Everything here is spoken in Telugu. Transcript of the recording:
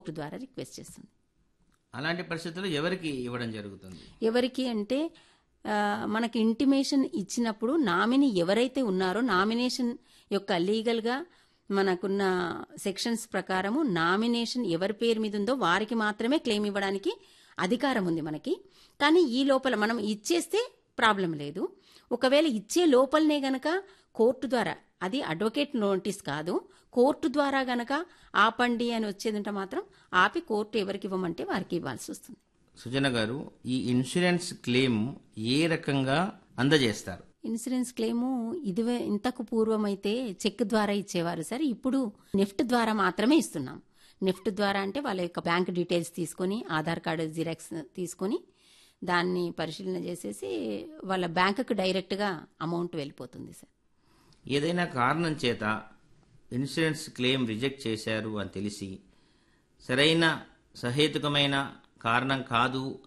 కోర్టు ద్వారా రిక్వెస్ట్ చేస్తుంది అలాంటి పరిస్థితుల్లో ఎవరికి ఇవ్వడం జరుగుతుంది ఎవరికి అంటే ఆ, మనకి ఇంటిమేషన్ ఇచ్చినప్పుడు నామినీ ఎవరైతే ఉన్నారో నామినేషన్ యొక్క లీగల్గా మనకున్న సెక్షన్స్ ప్రకారము నామినేషన్ ఎవరి పేరు మీద ఉందో వారికి మాత్రమే క్లెయిమ్ ఇవ్వడానికి అధికారం ఉంది మనకి కానీ ఈ లోపల మనం ఇచ్చేస్తే ప్రాబ్లం లేదు ఒకవేళ ఇచ్చే లోపలనే గనక కోర్టు ద్వారా అది అడ్వకేట్ నోటీస్ కాదు కోర్టు ద్వారా గనక ఆపండి అని వచ్చేదంటే మాత్రం ఆపి కోర్టు ఎవరికి ఇవ్వమంటే వారికి ఇవ్వాల్సి వస్తుంది సుజన గారు ఈ ఇన్సూరెన్స్ క్లెయిమ్ ఏ రకంగా అందజేస్తారు ఇన్సూరెన్స్ క్లెయిము ఇదివే ఇంతకు పూర్వం అయితే చెక్ ద్వారా ఇచ్చేవారు సార్ ఇప్పుడు నెఫ్ట్ ద్వారా మాత్రమే ఇస్తున్నాం నెఫ్ట్ ద్వారా అంటే వాళ్ళ యొక్క బ్యాంక్ డీటెయిల్స్ తీసుకొని ఆధార్ కార్డు జిరాక్స్ తీసుకొని దాన్ని పరిశీలన చేసేసి వాళ్ళ బ్యాంకుకు డైరెక్ట్గా అమౌంట్ వెళ్ళిపోతుంది సార్ ఏదైనా కారణం చేత ఇన్సూరెన్స్ క్లెయిమ్ రిజెక్ట్ చేశారు అని తెలిసి సరైన సహేతుకమైన కారణం కాదు